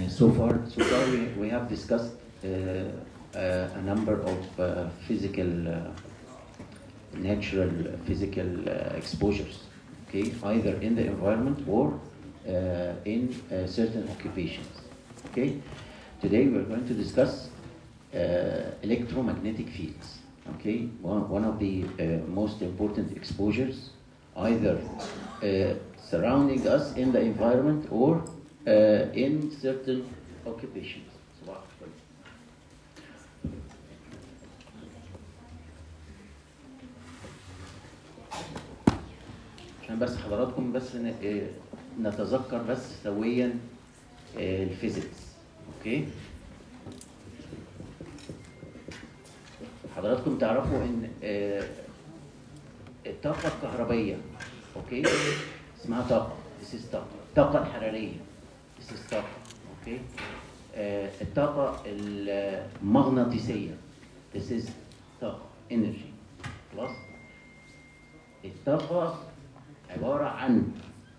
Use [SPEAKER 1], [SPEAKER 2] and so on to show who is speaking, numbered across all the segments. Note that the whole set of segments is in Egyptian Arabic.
[SPEAKER 1] so far, so far we, we have discussed uh, uh, a number of uh, physical, uh, natural physical uh, exposures, okay, either in the environment or uh, in uh, certain occupations, okay. Today we're going to discuss uh, electromagnetic fields, okay. One, one of the uh, most important exposures, either uh, surrounding us in the environment or uh, in certain occupations. صباح الخير. عشان بس حضراتكم بس ن- آه، نتذكر بس سويا آه، الفيزيكس اوكي حضراتكم تعرفوا ان آه، الطاقة الكهربية اوكي اسمها طاقة this is طاقة الطاقة الحرارية this is طاقة اوكي آه، الطاقة المغناطيسية this is طاقة energy خلاص الطاقة عبارة عن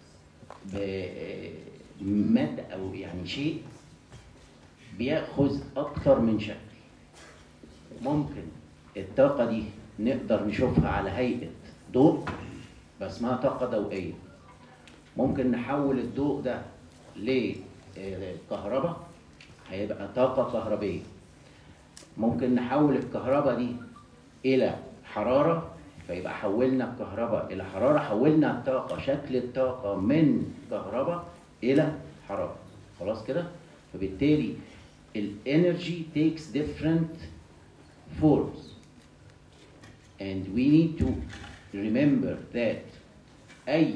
[SPEAKER 1] ب- مادة أو يعني شيء بيأخذ أكتر من شكل ممكن الطاقة دي نقدر نشوفها على هيئة ضوء بس اسمها طاقة ضوئية ممكن نحول الضوء ده لكهرباء هيبقى طاقة كهربية ممكن نحول الكهرباء دي إلى حرارة فيبقى حولنا الكهرباء إلى حرارة حولنا الطاقة شكل الطاقة من كهرباء إلى حرارة خلاص كده فبالتالي الانرجي takes different forms and we need to remember that أي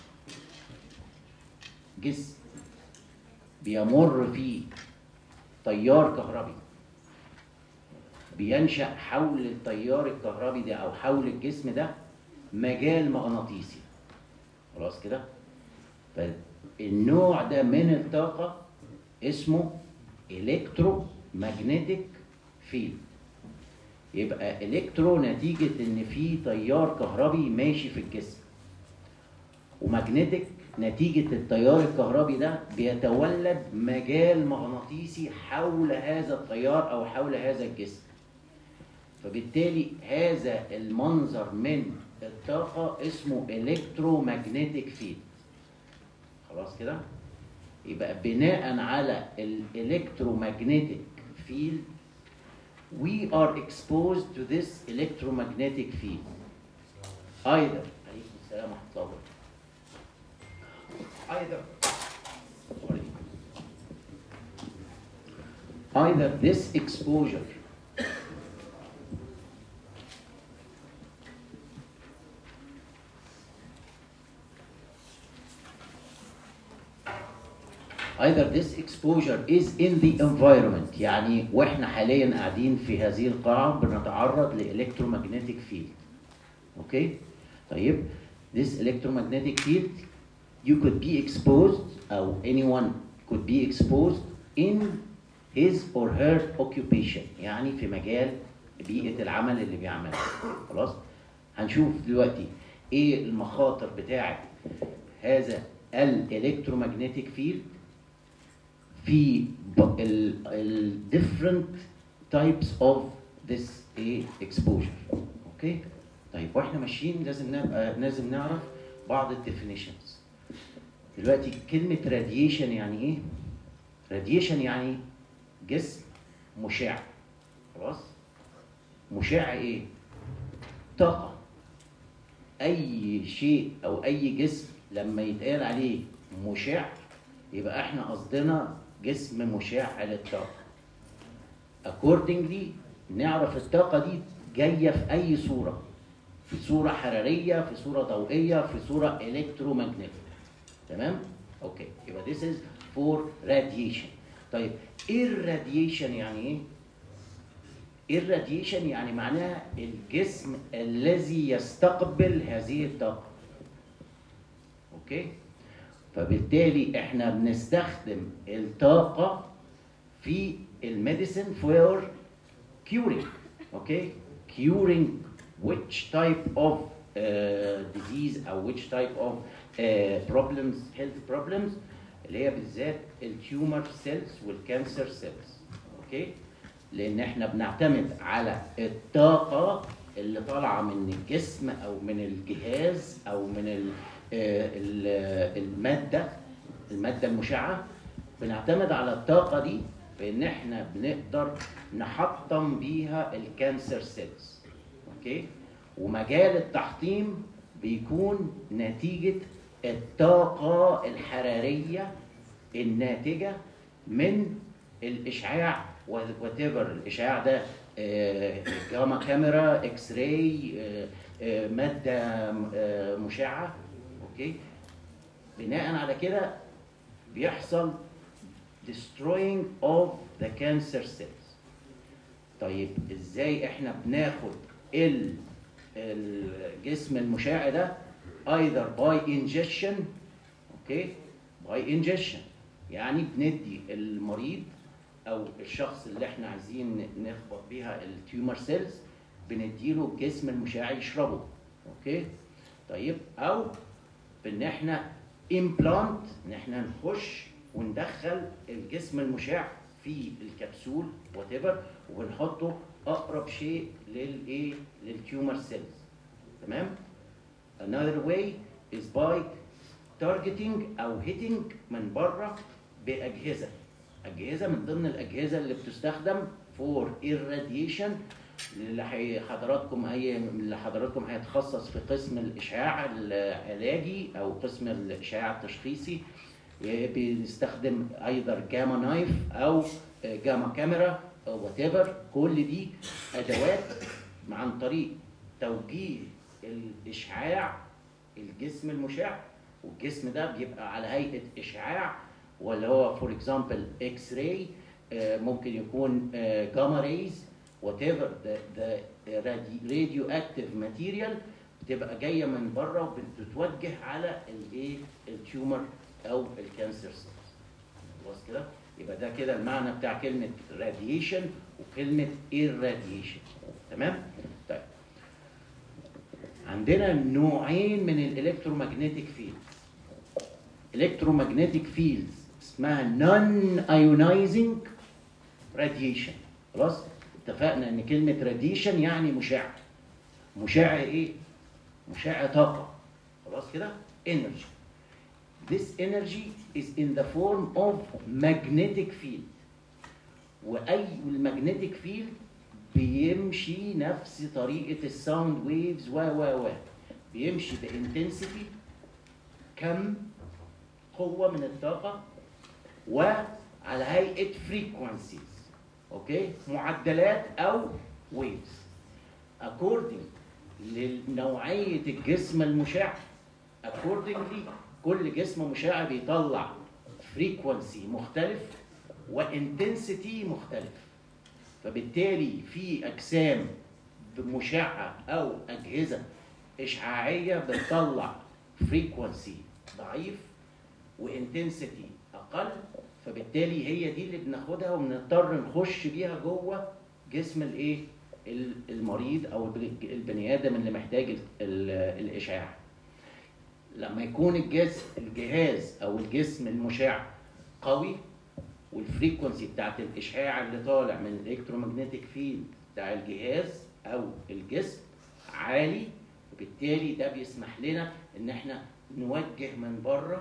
[SPEAKER 1] جسم بيمر فيه تيار كهربي بينشأ حول التيار الكهربي ده أو حول الجسم ده مجال مغناطيسي خلاص كده فالنوع ده من الطاقة اسمه الكترومagnetic فيلد يبقى الكترو نتيجة ان في تيار كهربي ماشي في الجسم وماجنتيك نتيجة التيار الكهربي ده بيتولد مجال مغناطيسي حول هذا التيار او حول هذا الجسم فبالتالي هذا المنظر من الطاقة اسمه الكترومagnetic فيلد خلاص كده يبقى بناء على الالكترومagnetic field we are exposed to this electromagnetic field either عليكم السلام ورحمة الله وبركاته either sorry either this exposure either this exposure is in the environment يعني واحنا حاليا قاعدين في هذه القاعة بنتعرض لإلكترومagnetic field اوكي طيب this electromagnetic field you could be exposed أو anyone could be exposed in his or her occupation يعني في مجال بيئة العمل اللي بيعملها خلاص هنشوف دلوقتي ايه المخاطر بتاعة هذا الالكترومagnetic field في ب- ال ال different types of this ايه exposure اوكي طيب واحنا ماشيين لازم نبقى لازم نعرف بعض الديفينيشنز دلوقتي كلمة radiation يعني ايه؟ radiation يعني جسم مشع خلاص؟ مشع ايه؟ طاقة أي شيء أو أي جسم لما يتقال عليه مشع يبقى احنا قصدنا جسم مشع للطاقة accordingly نعرف الطاقة دي جاية في أي صورة في صورة حرارية في صورة ضوئية في صورة electromagnetic تمام؟ اوكي يبقى this is for radiation طيب ايه الراديشن يعني ايه؟ ايه الراديشن يعني معناها الجسم الذي يستقبل هذه الطاقة اوكي؟ فبالتالي احنا بنستخدم الطاقة في الميديسن فور curing اوكي curing which type of uh, disease او which type of uh, problems health problems اللي هي بالذات التيومر سيلز والكانسر سيلز اوكي لان احنا بنعتمد على الطاقه اللي طالعه من الجسم او من الجهاز او من ال- آه، ال- الماده الماده المشعه بنعتمد على الطاقه دي في ان احنا بنقدر نحطم بيها الكانسر سيلز اوكي ومجال التحطيم بيكون نتيجه الطاقه الحراريه الناتجه من الاشعاع وات الاشعاع ده آه، جاما كاميرا اكس راي آه، آه، ماده آه، مشعه اوكي بناء على كده بيحصل destroying of the cancer cells طيب ازاي احنا بناخد ال الجسم المشع ده either by ingestion اوكي by ingestion يعني بندي المريض او الشخص اللي احنا عايزين نخبط بيها التيومر سيلز بنديله الجسم المشع يشربه اوكي طيب او بان احنا امبلانت ان احنا نخش وندخل الجسم المشع في الكبسول وات وبنحطه اقرب شيء للايه للتيومر سيلز تمام another way is by targeting او hitting من بره باجهزه اجهزه من ضمن الاجهزه اللي بتستخدم فور irradiation اللي حي- حضراتكم هي اللي حضراتكم هيتخصص في قسم الاشعاع العلاجي او قسم الاشعاع التشخيصي بيستخدم ايضا جاما نايف او جاما كاميرا او وات كل دي ادوات عن طريق توجيه الاشعاع الجسم المشع والجسم ده بيبقى على هيئه اشعاع ولا هو فور اكزامبل اكس راي ممكن يكون جاما ريز وات ايفر ذا راديو اكتيف ماتيريال بتبقى جايه من بره وبتتوجه على الايه التيومر او الكانسر سيلز خلاص كده يبقى ده كده المعنى بتاع كلمه راديشن وكلمه irradiation تمام طيب عندنا نوعين من الالكترومagnetic فيلد الكترومagnetic فيلدز اسمها نون ايونايزنج راديشن خلاص اتفقنا ان كلمه راديشن يعني مشع مشع ايه مشع طاقه خلاص كده energy this energy is in the form of magnetic field واي المagnetic field بيمشي نفس طريقه الساوند ويفز و و و بيمشي بانتنسيتي كم قوه من الطاقه وعلى هيئه فريكونسيز اوكي معدلات او ويفز according لنوعيه الجسم المشع accordingly كل جسم مشع بيطلع فريكونسي مختلف وانتنسيتي مختلف فبالتالي في اجسام مشعه او اجهزه اشعاعيه بتطلع فريكونسي ضعيف وانتنسيتي اقل فبالتالي هي دي اللي بناخدها وبنضطر نخش بيها جوه جسم الايه ال- المريض او الب- البني ادم اللي محتاج ال- ال- الاشعاع لما يكون الجسم الجهاز او الجسم المشع قوي والفريكونسي بتاعت الاشعاع اللي طالع من الالكترومagnetic فيلد بتاع الجهاز او الجسم عالي وبالتالي ده بيسمح لنا ان احنا نوجه من بره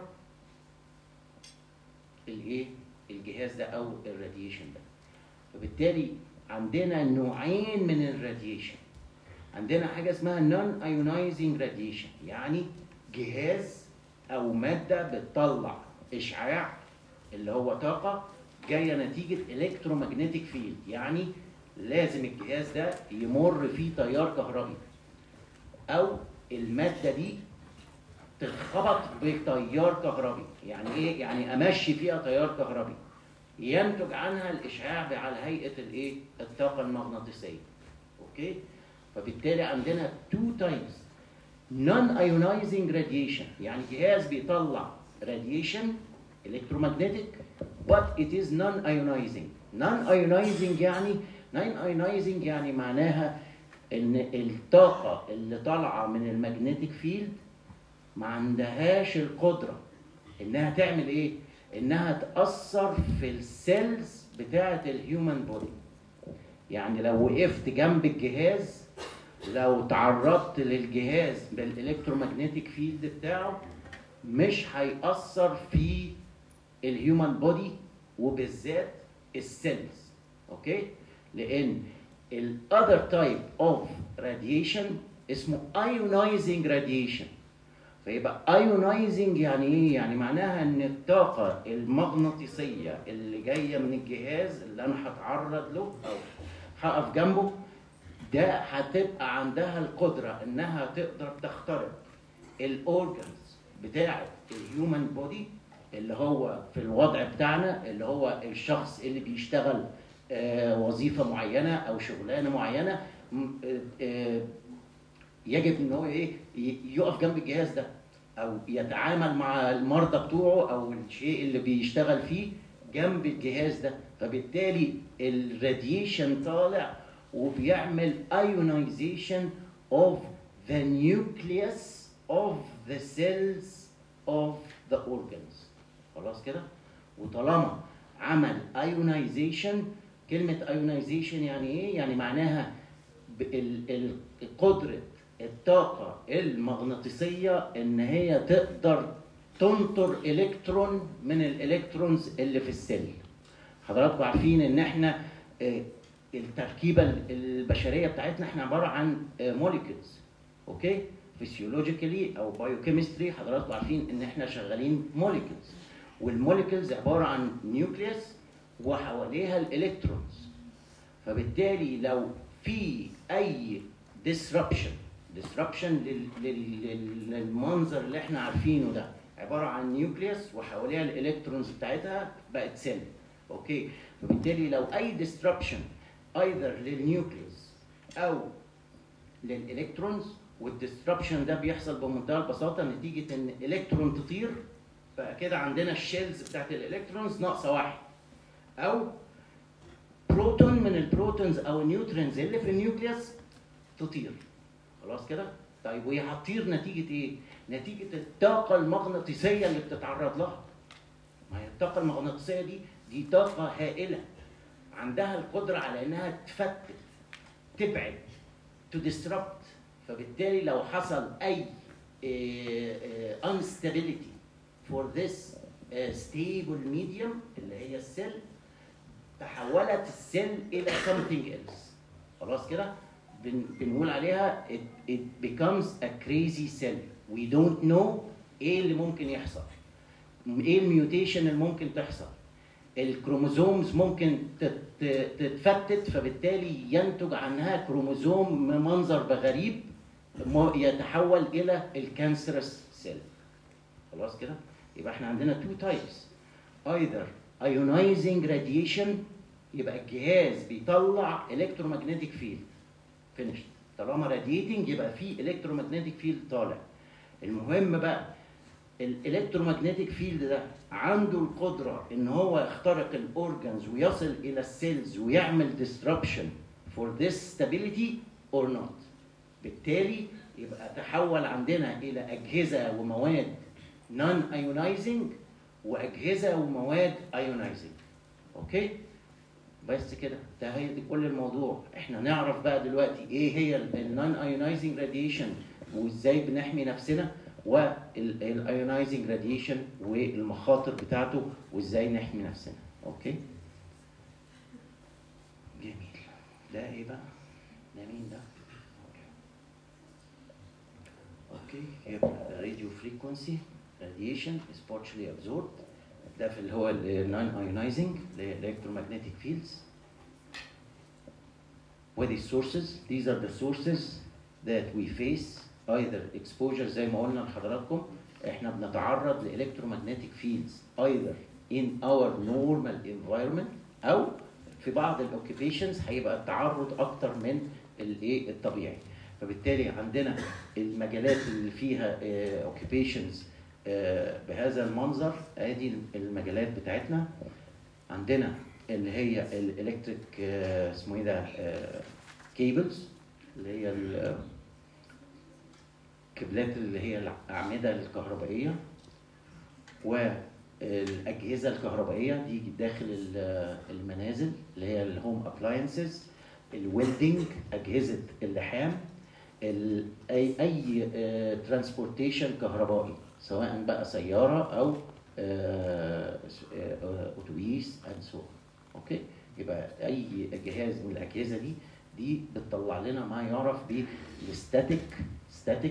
[SPEAKER 1] الايه الجهاز ده او الراديشن ده فبالتالي عندنا نوعين من الراديشن عندنا حاجه اسمها نون ايونايزنج راديشن يعني جهاز او ماده بتطلع اشعاع اللي هو طاقه جايه نتيجه الكترومagnetic فيلد يعني لازم الجهاز ده يمر فيه تيار كهربي او الماده دي تتخبط بتيار كهربي يعني ايه يعني امشي فيها تيار كهربي ينتج عنها الاشعاع على هيئه الايه الطاقه المغناطيسيه اوكي فبالتالي عندنا تو تايبس نون ايونايزنج راديشن يعني جهاز بيطلع راديشن electromagnetic but it is non ionizing non ionizing يعني non ionizing يعني معناها ان الطاقه اللي طالعه من المagnetic فيلد ما عندهاش القدره انها تعمل ايه انها تاثر في السيلز بتاعه الهيومن بودي يعني لو وقفت جنب الجهاز لو تعرضت للجهاز بالالكترومagnetic فيلد بتاعه مش هيأثر في الهيومن بودي وبالذات السيلز اوكي لان الاذر تايب اوف راديشن اسمه ايونايزنج راديشن فيبقى ايونايزنج يعني ايه يعني معناها ان الطاقه المغناطيسيه اللي جايه من الجهاز اللي انا هتعرض له او هقف جنبه ده هتبقى عندها القدره انها تقدر تخترق الاورجنز بتاعه الهيومن بودي اللي هو في الوضع بتاعنا اللي هو الشخص اللي بيشتغل آه، وظيفه معينه او شغلانه معينه م- آه، آه، يجب ان هو ايه ي- يقف جنب الجهاز ده او يتعامل مع المرضى بتوعه او الشيء اللي بيشتغل فيه جنب الجهاز ده فبالتالي الراديشن طالع وبيعمل ionization of the nucleus of the cells of the organs خلاص كده وطالما عمل ionization كلمة ionization يعني ايه؟ يعني معناها ب- ال- ال- قدرة الطاقة المغناطيسية ان هي تقدر تنطر الكترون من الالكترونز اللي في السيل حضراتكم عارفين ان احنا آه، التركيبة البشرية بتاعتنا احنا عبارة عن موليكولز اوكي فيسيولوجيكالي او بايوكيمستري حضراتكم عارفين ان احنا شغالين موليكولز والموليكولز عبارة عن نيوكليوس وحواليها الالكترونز فبالتالي لو في اي disruption disruption لل- لل- لل- للمنظر اللي احنا عارفينه ده عباره عن نيوكليوس وحواليها الالكترونز بتاعتها بقت سيل اوكي فبالتالي لو اي disruption either للنيوكليوس او للالكترونز والديستربشن ده بيحصل بمنتهى البساطه نتيجه ان الكترون تطير بقى كده عندنا الشيلز بتاعت الالكترونز ناقصه واحد او بروتون من البروتونز او النيوترونز اللي في النيوكليوس تطير خلاص كده طيب وهي هتطير نتيجه ايه نتيجه الطاقه المغناطيسيه اللي بتتعرض لها ما هي الطاقه المغناطيسيه دي دي طاقه هائله عندها القدره على انها تفتت تبعد to disrupt فبالتالي لو حصل اي آه، آه، instability for this آه، stable medium اللي هي السيل تحولت السيل الى something else خلاص كده بن بنقول عليها it, it becomes a crazy cell we don't know ايه اللي ممكن يحصل ايه الميوتيشن اللي ممكن تحصل الكروموزومز ممكن تت- تت- تتفتت فبالتالي ينتج عنها كروموزوم منظر بغريب م- يتحول الى الكانسرس سيل خلاص كده يبقى احنا عندنا تو تايبس either ionizing radiation يبقى الجهاز بيطلع electromagnetic field finished طالما radiating يبقى في electromagnetic field طالع المهم بقى الالكترومagnetic فيلد ده عنده القدره ان هو يخترق الاورجنز ويصل الى السيلز ويعمل disruption for this stability or not بالتالي يبقى تحول عندنا الى اجهزه ومواد non ionizing واجهزه ومواد ionizing اوكي بس كده ده هي دي كل الموضوع احنا نعرف بقى دلوقتي ايه هي النون ايونايزنج راديشن وازاي بنحمي نفسنا والايونايزنج راديشن والمخاطر بتاعته وازاي نحمي نفسنا اوكي جميل ده ايه بقى ده مين ده اوكي يبقى راديو فريكونسي راديشن is partially absorbed ده في اللي هو النون ايونايزنج electromagnetic fields with these sources these are the sources that we face either exposure زي ما قلنا لحضراتكم احنا بنتعرض لالكترومagnetic fields either in our normal environment او في بعض الاوكيبيشنز هيبقى التعرض اكتر من الايه الطبيعي فبالتالي عندنا المجالات اللي فيها اوكيبيشنز بهذا المنظر ادي المجالات بتاعتنا عندنا اللي هي الالكتريك اسمه ايه ده كيبلز اللي هي ال- الكابلات اللي هي الاعمده الكهربائيه الاجهزه الكهربائيه دي داخل ال- المنازل اللي هي الهوم ابلاينسز الويلدنج اجهزه اللحام ال- اي اي ترانسبورتيشن كهربائي سواء بقى سياره او آه، آه، اتوبيس اند سو اوكي يبقى اي جهاز من الاجهزه دي دي بتطلع لنا ما يعرف بالستاتيك ستاتيك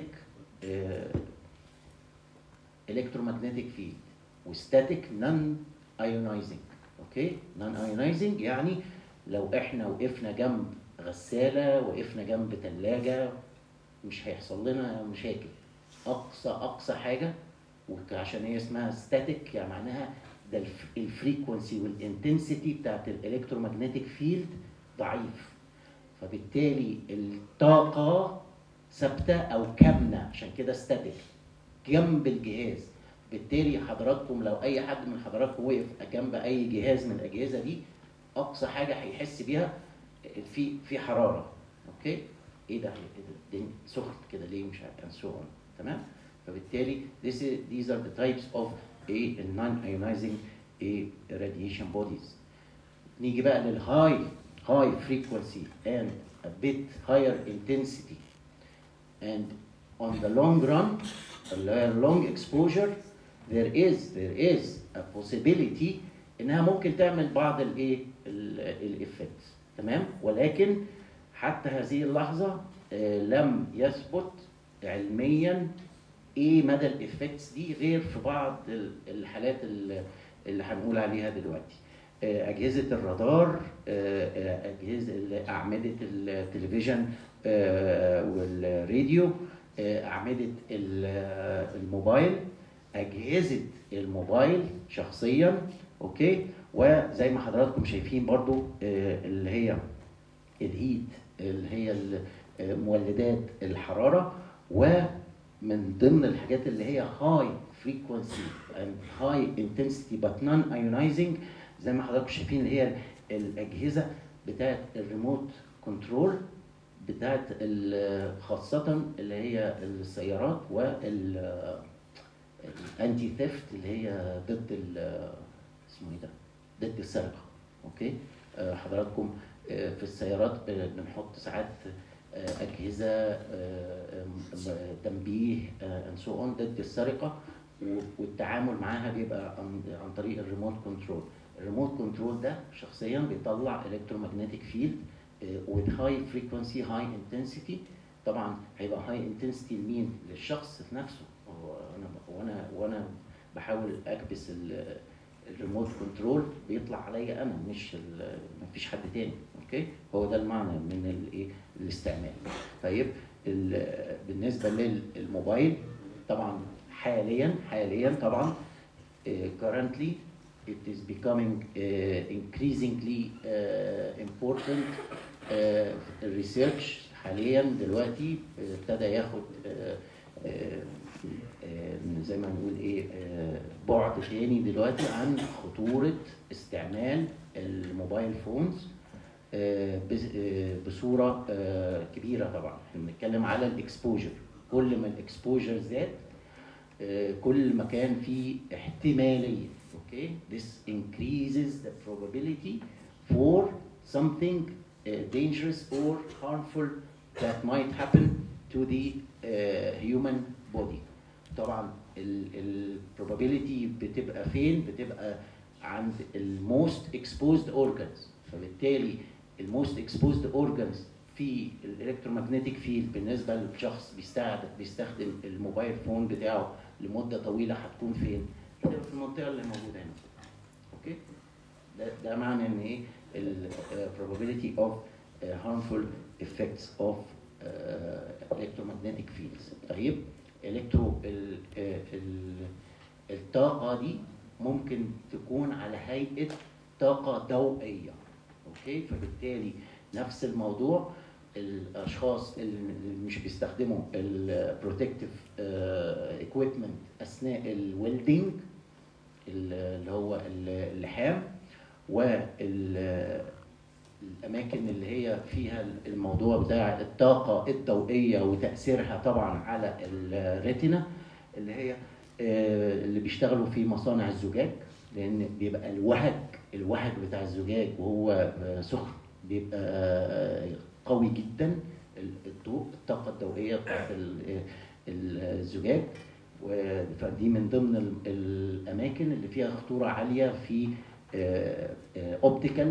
[SPEAKER 1] الكترومagnetic فيلد وستاتيك نون ايونايزنج اوكي نون ايونايزنج يعني لو احنا وقفنا جنب غساله وقفنا جنب ثلاجه مش هيحصل لنا مشاكل اقصى اقصى حاجه وعشان هي اسمها ستاتيك يعني معناها ده الفريكونسي والانتنسيتي بتاعت الالكترومagnetic فيلد ضعيف فبالتالي الطاقه ثابته او كامنه عشان كده ستاتيك جنب الجهاز بالتالي حضراتكم لو اي حد من حضراتكم وقف جنب اي جهاز من الاجهزه دي اقصى حاجه هيحس بيها في في حراره اوكي ايه ده إيه ده؟ الدنيا سخن كده ليه مش عارف and so on تمام فبالتالي this is, these are the types of a non-ionizing a radiation bodies نيجي بقى للهاي high frequency and a bit higher intensity and on the long run a long exposure there is there is a possibility انها ممكن تعمل بعض الايه الافكت تمام ولكن حتى هذه اللحظه آه، لم يثبت علميا ايه مدى الافكتس دي غير في بعض ال- الحالات ال- اللي هنقول عليها دلوقتي آه، اجهزه الرادار آه، آه، اجهزه اعمده التلفزيون آه، والراديو آه، اعمده ال- آه، الموبايل اجهزه الموبايل شخصيا اوكي وزي ما حضراتكم شايفين برضو آه، اللي هي الهيت اللي هي ال- آه، مولدات الحراره ومن ضمن الحاجات اللي هي هاي فريكونسي and هاي انتنسيتي but non ionizing زي ما حضراتكم شايفين اللي هي الاجهزه بتاعت الريموت كنترول بتاعت ال- خاصه اللي هي السيارات وال الانتي ثيفت اللي هي ضد ال- اسمه ايه ده؟ ضد السرقه اوكي آه، حضراتكم آه، في السيارات بنحط ساعات آه، اجهزه آه، آه، تنبيه اند سو اون ضد السرقه و- والتعامل معاها بيبقى عن عن طريق الريموت كنترول الريموت كنترول ده شخصيا بيطلع الكترومagnetic فيلد with high frequency high intensity طبعا هيبقى هاي انتنسيتي لمين؟ للشخص نفسه وانا وانا وانا بحاول اكبس ال- الريموت كنترول بيطلع عليا انا مش ال- مفيش حد تاني اوكي هو ده المعنى من الايه الاستعمال طيب ال- بالنسبه للموبايل طبعا حاليا حاليا طبعا uh, currently it is becoming uh, increasingly uh, important uh, research حاليا دلوقتي uh, ابتدى ياخد uh, uh, uh, زي ما نقول ايه uh, بعد تاني دلوقتي عن خطورة استعمال الموبايل فونز آه، بس- آه، بصورة آه، كبيرة طبعا احنا بنتكلم على الاكسبوجر كل ما الاكسبوجر زاد آه، كل ما كان في احتمالية اوكي this increases the probability for something uh, dangerous or harmful that might happen to the uh, human body طبعا ال ال probability بتبقى فين بتبقى عند الموست exposed organs فبالتالي الموست exposed organs في الالكترومagnetic فيلد بالنسبه للشخص بيستخدم بيستخدم الموبايل فون بتاعه لمده طويله هتكون فين؟ هتبقى في المنطقه اللي موجوده هنا. اوكي؟ ده ده معنى ان ايه؟ ال uh, probability of uh, harmful effects of uh, electromagnetic fields. طيب الكترو ال ال الطاقه دي ممكن تكون على هيئه طاقه ضوئيه. اوكي؟ فبالتالي نفس الموضوع الاشخاص اللي مش بيستخدموا البروتكتيف ايكويبمنت اثناء الويلدنج اللي هو اللحام والاماكن اللي هي فيها الموضوع بتاع الطاقه الضوئيه وتاثيرها طبعا على الريتنا اللي هي آه، اللي بيشتغلوا في مصانع الزجاج لان بيبقى الوهج الوهج بتاع الزجاج وهو آه، سخن بيبقى آه، قوي جدا الضوء الطاقه الضوئيه بتاعت ال- الزجاج و- فدي من ضمن ال- الاماكن اللي فيها خطوره عاليه في اوبتيكال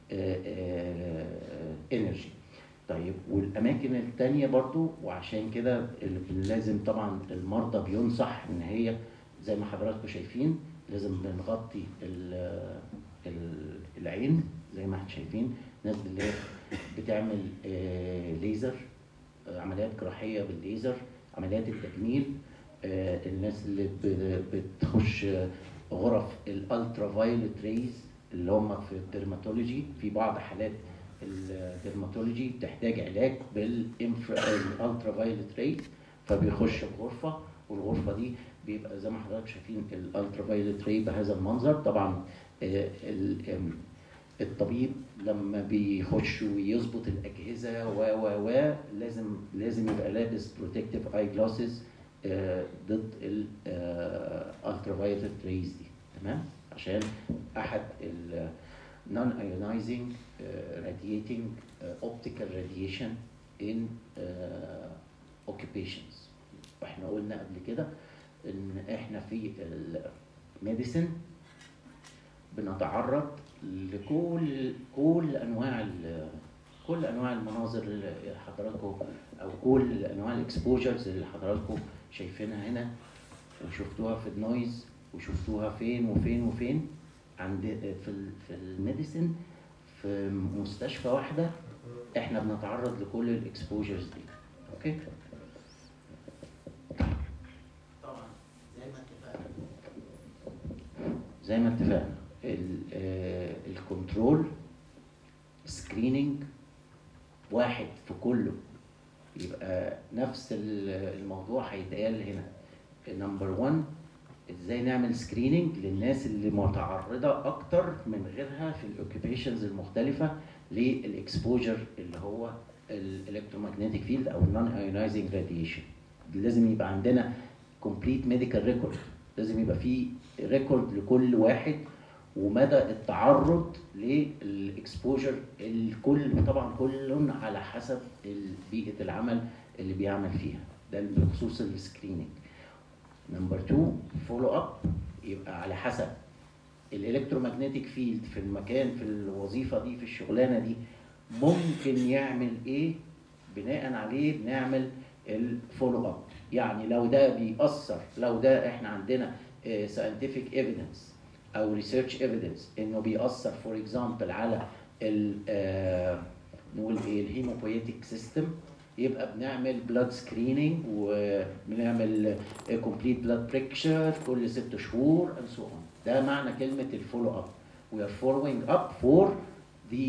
[SPEAKER 1] انرجي طيب والاماكن التانية برضو وعشان كده ال- لازم طبعا المرضى بينصح ان هي زي ما حضراتكم شايفين لازم بنغطي ال- ال- العين زي ما احنا شايفين ناس اللي هي بتعمل آه، ليزر آه، عمليات جراحيه بالليزر عمليات التجميل آه، الناس اللي ب- بتخش آه، غرف الالترا فايولت ريز اللي هم في الدرماتولوجي في بعض حالات الدرماتولوجي بتحتاج علاج بالالترا فايولت ريز فبيخش بغرفه والغرفه دي بيبقى زي ما حضرتك شايفين الالترا فايولت ري بهذا المنظر طبعا آه، ال- آم، الطبيب لما بيخش ويظبط الاجهزه و و و لازم لازم يبقى لابس بروتكتيف اي جلاسز ضد الالترا فايولت ريز دي تمام عشان احد ال non ionizing uh, radiating uh, optical radiation in uh, occupations واحنا قلنا قبل كده ان احنا في الميديسن بنتعرض لكل كل انواع ال- كل انواع المناظر اللي حضراتكم او كل انواع الاكسبوجرز اللي حضراتكم شايفينها هنا وشفتوها في النويز وشفتوها فين وفين وفين عند في ال في الميديسن في مستشفى واحده احنا بنتعرض لكل الاكسبوجرز دي اوكي طبعا زي ما اتفقنا زي ما اتفقنا ال- آه، الكنترول سكريننج واحد في كله يبقى نفس ال- الموضوع هيتقال هنا نمبر 1 ازاي نعمل سكريننج للناس اللي متعرضه اكتر من غيرها في الاوكيبيشنز المختلفه للاكسبوجر اللي هو الالكترومagnetic فيلد او النون ايونايزنج راديشن لازم يبقى عندنا كومبليت ميديكال ريكورد لازم يبقى في ريكورد لكل واحد ومدى التعرض للاكسبوجر الكل طبعا كل على حسب بيئه العمل اللي بيعمل فيها ده بخصوص السكريننج نمبر 2 فولو اب يبقى على حسب الالكترومagnetic فيلد في المكان في الوظيفه دي في الشغلانه دي ممكن يعمل ايه بناء عليه بنعمل الفولو اب يعني لو ده بيأثر لو ده احنا عندنا ساينتفك ايفيدنس او ريسيرش ايفيدنس انه بيأثر فور اكزامبل على ال آه، نقول ايه الهيموبويتيك سيستم يبقى بنعمل بلاد سكريننج وبنعمل كومبليت بلاد بريكشر كل ست شهور and so on ده معنى كلمه الفولو اب we are following up for the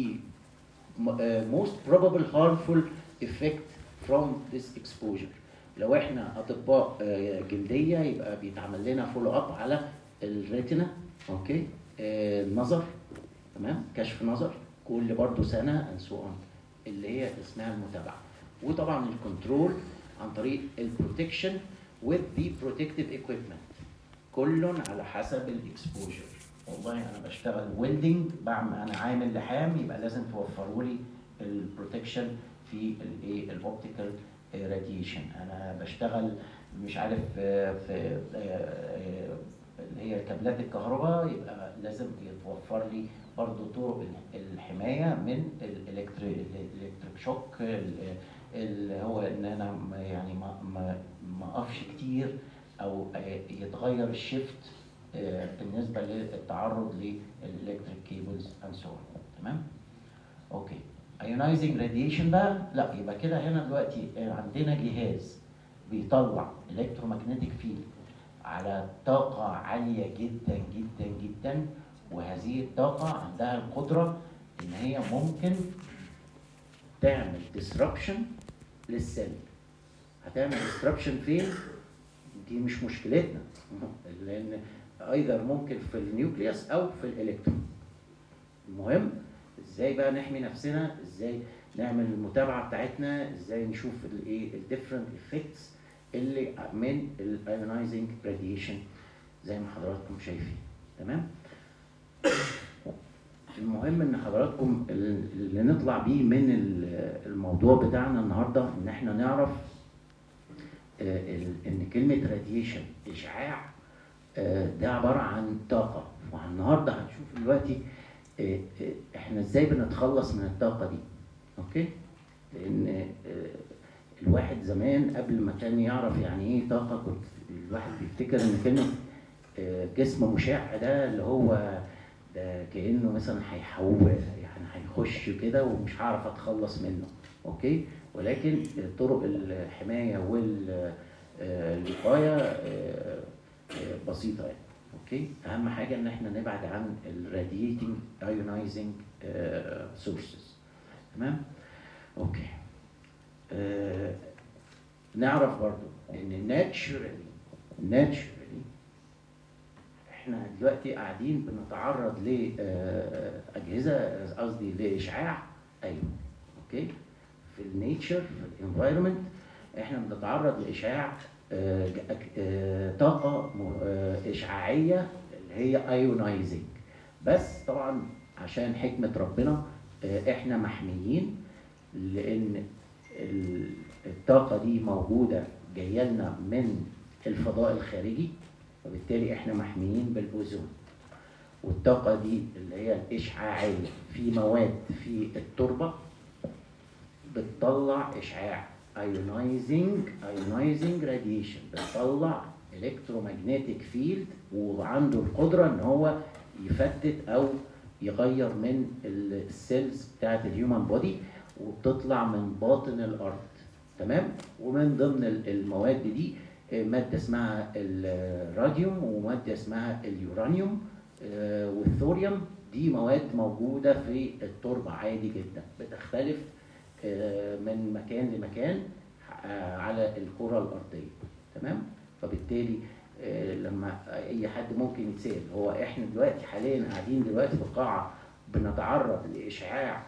[SPEAKER 1] uh, most probable harmful effect from this exposure لو احنا اطباء آه، جلديه يبقى بيتعمل لنا فولو اب على الريتنا اوكي آه، النظر تمام كشف نظر كل برضه سنه and so on اللي هي اسمها المتابعه وطبعا الكنترول عن طريق البروتكشن with the protective equipment كل على حسب الاكسبوجر والله انا بشتغل ويلدنج بعمل انا عامل لحام يبقى لازم توفروا لي البروتكشن في الايه الاوبتيكال راديشن انا بشتغل مش عارف آه، في آه، آه، اللي هي كابلات الكهرباء يبقى لازم يتوفر لي برضو طرق الحمايه من الالكتريك شوك ال- اللي هو ان انا ما- يعني ما ما ما اقفش كتير او آه، يتغير الشيفت آه، بالنسبه للتعرض للالكتريك كيبلز اند سو تمام اوكي ايونايزنج راديشن بقى لا يبقى كده هنا دلوقتي آه، عندنا جهاز بيطلع الكترومagnetic فيلد على طاقة عالية جدا جدا جدا وهذه الطاقة عندها القدرة إن هي ممكن تعمل disruption للسيل هتعمل disruption فين؟ دي مش مشكلتنا لأن ايذر ممكن في النيوكليوس أو في الإلكترون المهم ازاي بقى نحمي نفسنا ازاي نعمل المتابعه بتاعتنا ازاي نشوف الايه الديفرنت افكتس اللي من الايونايزنج راديشن زي ما حضراتكم شايفين تمام المهم ان حضراتكم اللي نطلع بيه من الموضوع بتاعنا النهارده ان احنا نعرف آه، ان كلمه راديشن اشعاع آه، ده عباره عن طاقه والنهارده هنشوف دلوقتي آه، احنا ازاي بنتخلص من الطاقه دي اوكي لان الواحد زمان قبل ما كان يعرف يعني ايه طاقه كنت الواحد بيفتكر ان كلمه جسم مشع ده اللي هو ده كانه مثلا هيحول يعني هيخش كده ومش هعرف اتخلص منه اوكي ولكن طرق الحمايه والوقايه آه، آه، بسيطه يعني اوكي اهم حاجه ان احنا نبعد عن الراديتنج ايونايزنج سورسز تمام اوكي آه نعرف برضو ان ناتشرالي ناتشرالي احنا دلوقتي قاعدين بنتعرض لاجهزه قصدي لاشعاع ايوه اوكي في النيتشر في الانفايرمنت احنا بنتعرض لاشعاع آه، آه، طاقه آه، اشعاعيه اللي هي ايونايزنج بس طبعا عشان حكمه ربنا احنا محميين لان الطاقه دي موجوده جايه لنا من الفضاء الخارجي وبالتالي احنا محميين بالاوزون والطاقه دي اللي هي الاشعاعيه في مواد في التربه بتطلع اشعاع ايونايزنج ايونايزنج راديشن بتطلع الكترومagnetic فيلد وعنده القدره ان هو يفتت او يغير من السيلز بتاعت الهيومن بودي وبتطلع من باطن الارض تمام ومن ضمن المواد دي ماده اسمها الراديوم وماده اسمها اليورانيوم آه، والثوريوم دي مواد موجوده في التربه عادي جدا بتختلف آه، من مكان لمكان آه، على الكره الارضيه تمام فبالتالي لما اي حد ممكن يتسال هو احنا دلوقتي حاليا قاعدين دلوقتي في قاعه بنتعرض لاشعاع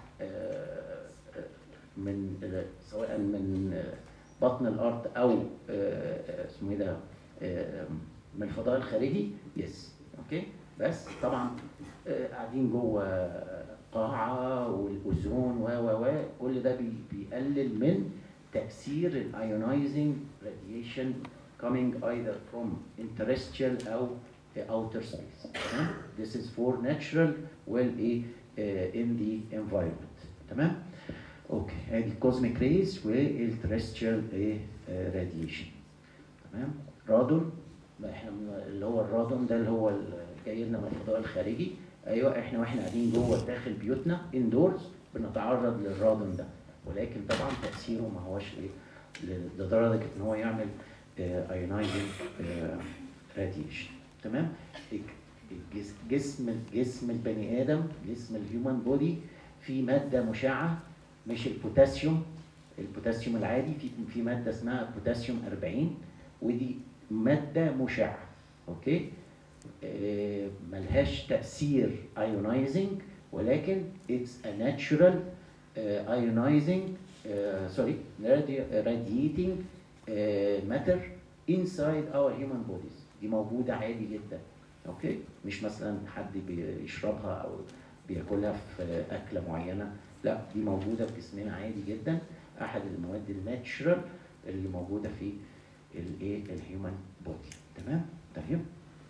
[SPEAKER 1] من سواء من بطن الارض او آه، آه، اسمه ايه ده آه، من الفضاء الخارجي يس اوكي بس طبعا قاعدين جوه قاعه والاوزون و و و كل ده بيقلل من تاثير الايونايزنج راديشن coming either from interstellar او outer space this is for natural well in the environment تمام اوكي ادي الكوزميك ريز والترستريال ايه راديشن تمام رادون احنا اللي هو الرادون ده اللي هو جاي لنا من الفضاء الخارجي ايوه احنا واحنا قاعدين جوه داخل بيوتنا اندورز بنتعرض للرادون ده ولكن طبعا تاثيره ما هوش ايه لدرجه ان هو يعمل ايونايزنج راديشن تمام جسم جسم البني ادم جسم الهيومن بودي في ماده مشعه مش البوتاسيوم البوتاسيوم العادي في في ماده اسمها بوتاسيوم 40 ودي ماده مشعه اوكي آه ملهاش تاثير ايونايزنج ولكن اتس ا ناتشورال ايونايزنج سوري radiating ماتر انسايد اور هيومن بوديز دي موجوده عادي جدا اوكي مش مثلا حد بيشربها او بياكلها في اكله معينه لا دي موجوده في جسمنا عادي جدا احد المواد الناتشرال اللي موجوده في الايه الهيومن بودي تمام طيب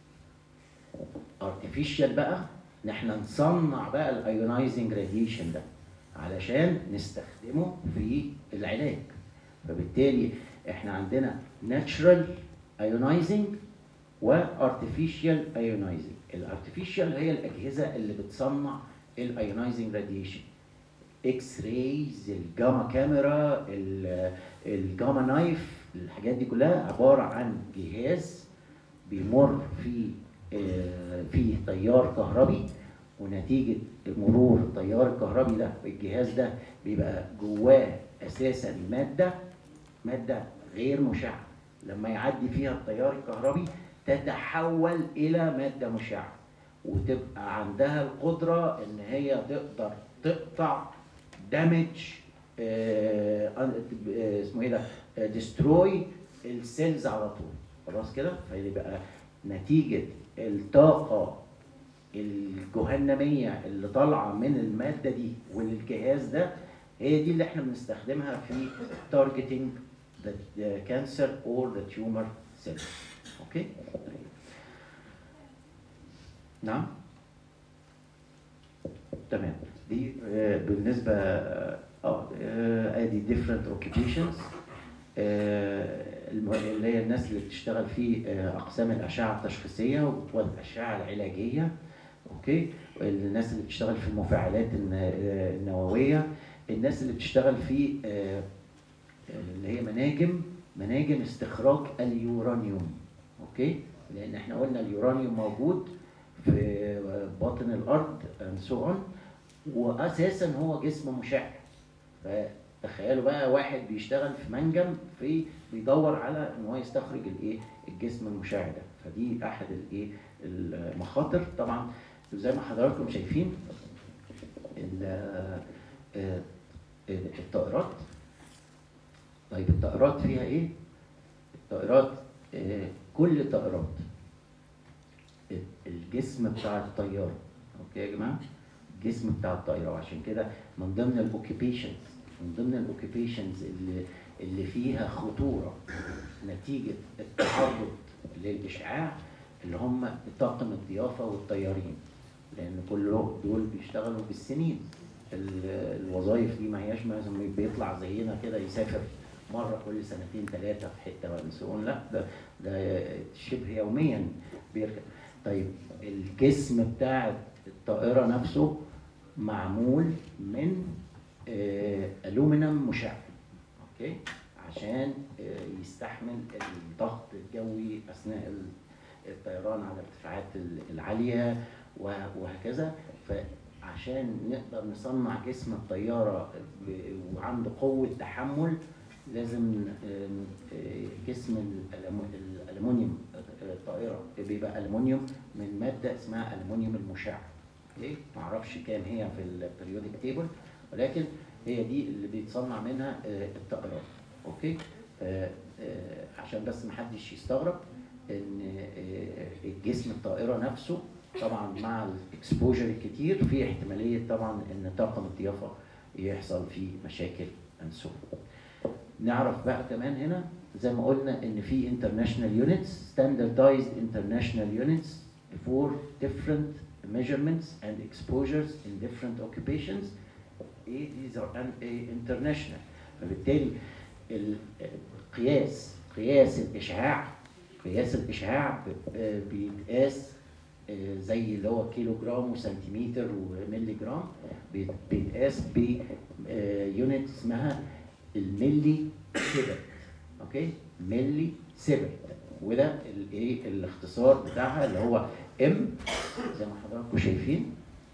[SPEAKER 1] ارتفيشال بقى ان احنا نصنع بقى الايونايزنج راديشن ده علشان نستخدمه في العلاج فبالتالي احنا عندنا ناتشرال ايونايزنج وارتفيشال ايونايزنج الارتفيشال هي الاجهزه اللي بتصنع الايونايزنج راديشن اكس رايز الجاما كاميرا الجاما نايف الحاجات دي كلها عباره عن جهاز بيمر في آه، فيه تيار كهربي ونتيجه مرور التيار الكهربي ده الجهاز ده بيبقى جواه اساسا ماده ماده غير مشعه لما يعدي فيها التيار الكهربي تتحول الى ماده مشعه وتبقى عندها القدره ان هي تقدر تقطع دامج آه، آه، اسمه ايه ده ديستروي السيلز على طول خلاص كده فيبقى نتيجه الطاقه الجهنميه اللي طالعه من الماده دي وللجهاز ده هي دي اللي احنا بنستخدمها في targeting the, the cancer or the tumor cells اوكي نعم تمام دي آه، بالنسبه اه آه، ادي different occupations آه، الم- اللي هي الناس اللي بتشتغل في آه، اقسام الاشعه التشخيصيه والاشعه العلاجيه اوكي الناس اللي بتشتغل في المفاعلات الن- آه، النوويه الناس اللي بتشتغل في آه، اللي هي مناجم مناجم استخراج اليورانيوم اوكي لان احنا قلنا اليورانيوم موجود في باطن الارض and so on واساسا هو جسم مشع فتخيلوا بقى واحد بيشتغل في منجم في بيدور على ان هو يستخرج الايه الجسم المشع ده فدي احد الايه المخاطر طبعا زي ما حضراتكم شايفين ال- آه، آه، الطائرات طيب الطائرات فيها ايه؟ الطائرات آه، كل الطائرات الجسم بتاع الطياره اوكي يا جماعه الجسم بتاع الطائره وعشان كده من ضمن الاوكيبيشنز من ضمن الاوكيبيشنز اللي اللي فيها خطوره نتيجه التعرض للاشعاع اللي هم طاقم الضيافه والطيارين لان كل دول بيشتغلوا بالسنين ال- الوظائف دي ما هياش مثلا بيطلع زينا كده يسافر مره كل سنتين ثلاثه في حته ولا لا ده ده شبه يوميا بيركب طيب الجسم بتاع الطائره نفسه معمول من آه، الومنيوم مشع اوكي عشان آه، يستحمل الضغط الجوي اثناء ال- الطيران على الارتفاعات ال- العاليه وه- وهكذا فعشان نقدر نصنع جسم الطياره ب- وعنده قوه تحمل لازم آم، آه، جسم الألم- الالومنيوم آه، الطائره بيبقى الومنيوم من ماده اسمها الومنيوم المشع اوكي معرفش كام هي في البريودك تيبل ولكن هي دي اللي بيتصنع منها آه، الطائرات اوكي آه، آه، عشان بس محدش يستغرب ان آه، الجسم الطائره نفسه طبعا مع الاكسبوجر الكتير في احتماليه طبعا ان طاقم الضيافه يحصل فيه مشاكل and so on. نعرف بقى كمان هنا زي ما قلنا ان في international units standardized international units for different measurements and exposures in different occupations ايه these are an- إيه international فبالتالي القياس قياس الاشعاع قياس الاشعاع ب- آه، بيتقاس آه، زي اللي هو كيلو جرام وسنتيمتر وملي جرام بيت- بيتقاس ب يونت اسمها الملي سيفرت اوكي ملي سيفرت وده الايه الاختصار بتاعها اللي هو ام زي ما حضراتكم شايفين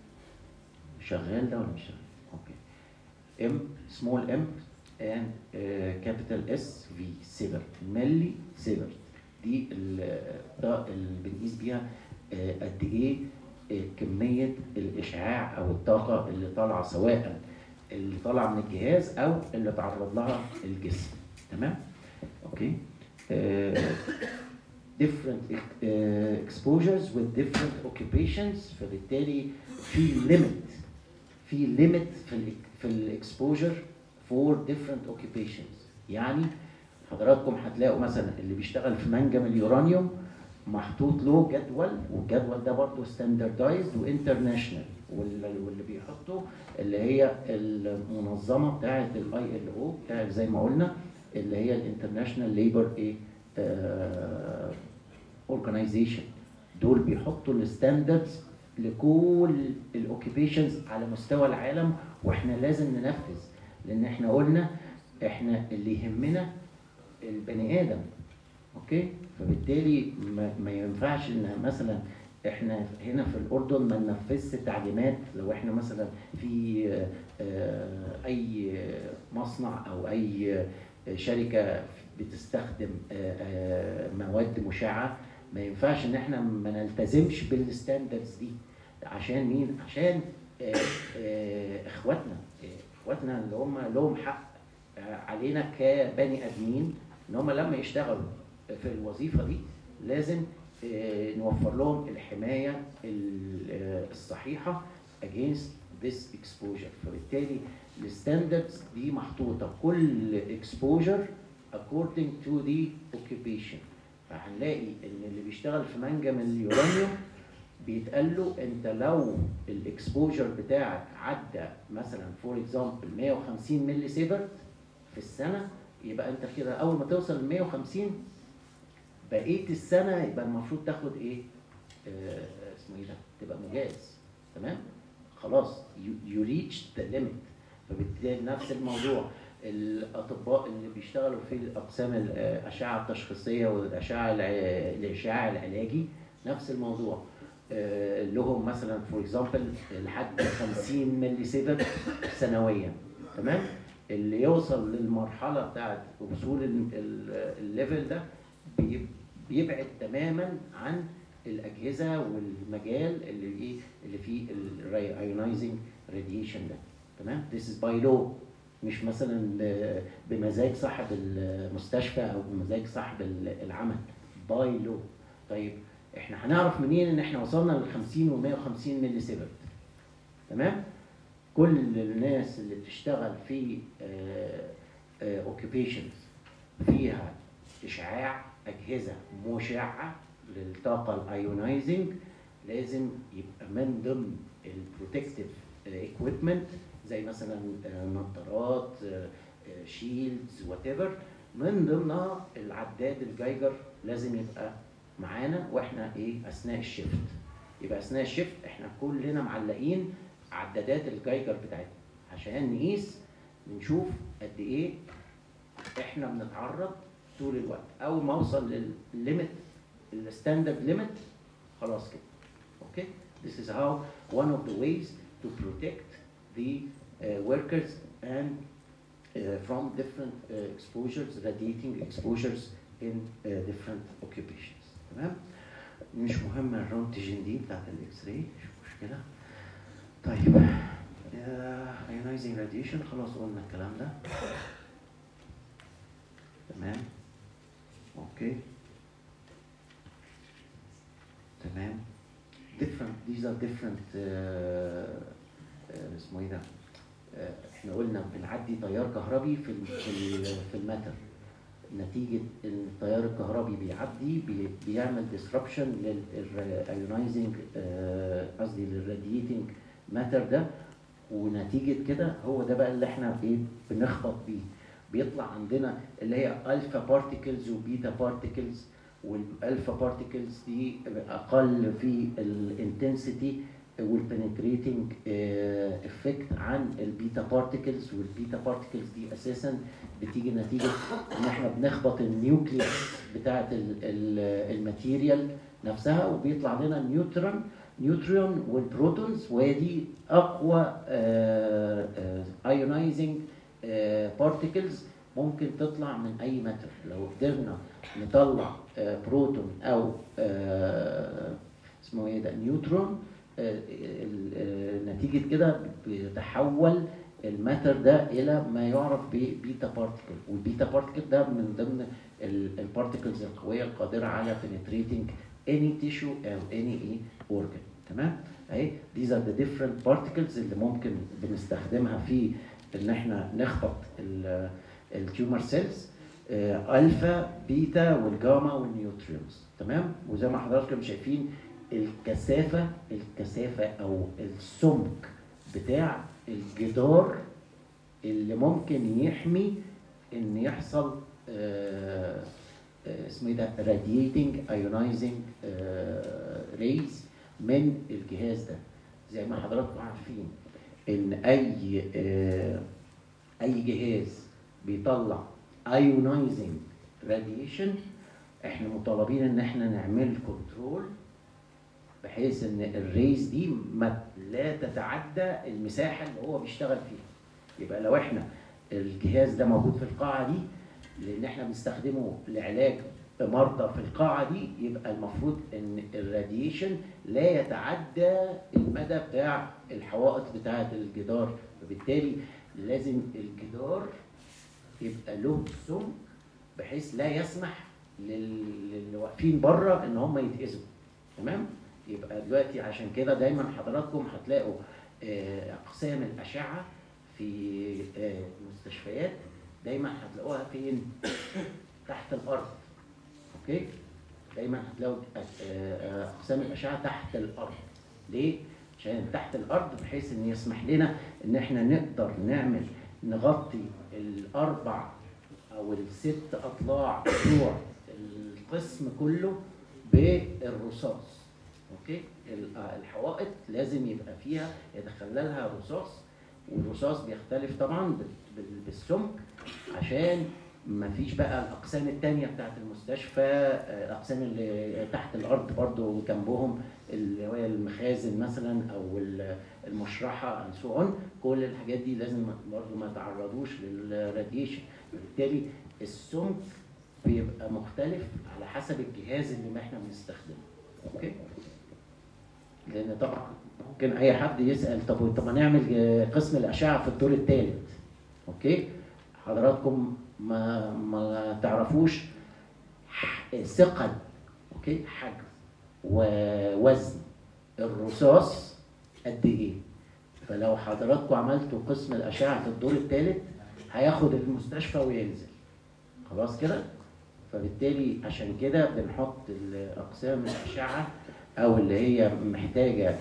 [SPEAKER 1] شغال ده ولا مش شغال اوكي ام سمول ام and كابيتال اس في سيفرت ملي سيفرت دي ال- ده اللي بنقيس بيها آه، قد ايه آه، كميه الاشعاع او الطاقه اللي طالعه سواء اللي طالعه من الجهاز او اللي تعرض لها الجسم تمام اوكي آه، different uh, exposures with different occupations فبالتالي في limit في limit في ال في الاكسبوجر for different occupations يعني حضراتكم هتلاقوا مثلا اللي بيشتغل في منجم اليورانيوم محطوط له جدول والجدول ده برضه ستاندردايزد وانترناشونال واللي بيحطه اللي هي المنظمه بتاعه الاي ال او بتاعه زي ما قلنا اللي هي الانترناشونال ليبر ايه اورجانيزيشن دول بيحطوا الستاندردز لكل الاوكيبيشنز على مستوى العالم واحنا لازم ننفذ لان احنا قلنا احنا اللي يهمنا البني ادم اوكي فبالتالي ما, ما ينفعش ان مثلا احنا هنا في الاردن ما ننفذش تعليمات لو احنا مثلا في آه، اي مصنع او اي شركه بتستخدم آه، آه، مواد مشعه ما ينفعش ان احنا ما نلتزمش بالستاندردز دي عشان مين عشان آه، آه، اخواتنا آه، اخواتنا اللي هم لهم حق آه، علينا كبني ادمين ان هم لما يشتغلوا في الوظيفه دي لازم آه، نوفر لهم الحمايه ال- آه، الصحيحه against this exposure فبالتالي الستاندردز دي محطوطه كل exposure according to the occupation فهنلاقي ان اللي بيشتغل في منجم اليورانيوم بيتقال له انت لو الاكسبوجر بتاعك عدى مثلا فور اكزامبل 150 ملي سيفرت في السنه يبقى انت كده اول ما توصل ل 150 بقيه السنه يبقى المفروض تاخد ايه؟ آه اسمه ايه ده؟ تبقى مجاز تمام؟ خلاص يو ريتش ذا ليميت فبالتالي نفس الموضوع الاطباء اللي بيشتغلوا في الاقسام الاشعه التشخيصيه والاشعه الع- الاشعاع العلاجي نفس الموضوع آه، لهم مثلا فور اكزامبل لحد 50 ملي سيفر سنويا تمام اللي يوصل للمرحله بتاعت وصول ال- ال- الليفل ده بي- بيبعد تماما عن الاجهزه والمجال اللي ايه اللي فيه الايونايزنج راديشن ده تمام this is by law مش مثلا ب- بمزاج صاحب المستشفى او بمزاج صاحب ال- العمل باي لو طيب احنا هنعرف منين ان احنا وصلنا لل 50 و 150 ملي سيفرت تمام كل الناس اللي بتشتغل في اوكيبيشنز فيها اشعاع اجهزه مشعه للطاقه الايونايزنج لازم يبقى من ضمن البروتكتيف ايكويبمنت زي مثلا آه، نظارات شيلدز وات ايفر من ضمنها العداد الجايجر لازم يبقى معانا واحنا ايه اثناء الشيفت يبقى اثناء الشيفت احنا كلنا معلقين عدادات الجايجر بتاعتنا عشان نقيس نشوف قد ايه احنا بنتعرض طول الوقت اول ما اوصل للليميت الستاندرد ليميت خلاص كده اوكي this is how one of the ways to protect the uh, workers and uh, from different uh, exposures radiating exposures in uh, different occupations تمام مش مهم الرونتجين دي بتاعت الاكس راي مش مشكله طيب ايونايزنج راديشن خلاص قلنا الكلام ده تمام اوكي تمام different these are different uh, uh, اسمه ايه ده؟ آه، احنا قلنا بنعدي تيار كهربي في ال في ال في الماتر نتيجة إن التيار الكهربي بيعدي بي بيعمل disruption للايونايزنج قصدي للراديتنج ماتر ده ونتيجة كده هو ده بقى اللي احنا ايه بنخبط بيه بيطلع عندنا اللي هي الفا بارتيكلز وبيتا بارتيكلز والالفا بارتيكلز دي اقل في الانتنسيتي والبنتريتنج افكت عن البيتا بارتيكلز والبيتا بارتيكلز دي اساسا بتيجي نتيجه ان احنا بنخبط النيوكليوس بتاعه الماتيريال نفسها وبيطلع لنا نيوترون نيوترون والبروتونز ودي اقوى ايونايزنج بارتيكلز ممكن تطلع من اي ماتر لو قدرنا نطلع آه، بروتون او آه، اسمه ايه ده نيوترون آه، ال- آه، نتيجه كده بيتحول الماتر ده الى ما يعرف ببيتا بارتيكل والبيتا بارتيكل ده من ضمن البارتيكلز القويه القادره على penetrating any tissue او any ايه organ تمام اهي these are the different particles اللي ممكن بنستخدمها في ان احنا نخبط التيومر سيلز الفا بيتا والجاما والنيوترينز تمام وزي ما حضراتكم شايفين الكثافه الكثافه او السمك بتاع الجدار اللي ممكن يحمي ان يحصل آه، آه، اسمه ايه ده راديتنج ايونايزنج ريز من الجهاز ده زي ما حضراتكم عارفين ان اي آه، اي جهاز بيطلع ايونايزنج راديشن احنا مطالبين ان احنا نعمل كنترول بحيث ان الريز دي ما لا تتعدى المساحه اللي هو بيشتغل فيها يبقى لو احنا الجهاز ده موجود في القاعه دي لان احنا بنستخدمه لعلاج مرضى في القاعه دي يبقى المفروض ان الراديشن لا يتعدى المدى بتاع الحوائط بتاعه الجدار فبالتالي لازم الجدار يبقى له سمك بحيث لا يسمح لل- للي واقفين بره ان هم يتاذوا تمام يبقى دلوقتي عشان كده دايما حضراتكم هتلاقوا آه، اقسام الاشعه في آه، المستشفيات دايما هتلاقوها فين تحت الارض اوكي دايما هتلاقوا آه، آه، اقسام الاشعه تحت الارض ليه عشان تحت الارض بحيث ان يسمح لنا ان احنا نقدر نعمل نغطي الاربع او الست اضلاع بتوع القسم كله بالرصاص اوكي ال- آه، الحوائط لازم يبقى فيها يدخل لها رصاص والرصاص بيختلف طبعا بال- بال- بالسمك عشان ما فيش بقى الاقسام التانية بتاعت المستشفى آه، الاقسام اللي تحت الارض برضو جنبهم اللي هي المخازن مثلا او ال- المشرحه and so on كل الحاجات دي لازم برضو ما تعرضوش للراديشن بالتالي السمك بيبقى مختلف على حسب الجهاز اللي احنا بنستخدمه اوكي لان طبعا ممكن اي حد يسال طب طب ما نعمل آه، قسم الاشعه في الدور الثالث اوكي حضراتكم ما ما تعرفوش ح- ثقل اوكي حجم ووزن الرصاص قد ايه فلو حضراتكم عملتوا قسم الاشعه في الدور الثالث هياخد المستشفى وينزل خلاص كده فبالتالي عشان كده بنحط اقسام الاشعه او اللي هي محتاجه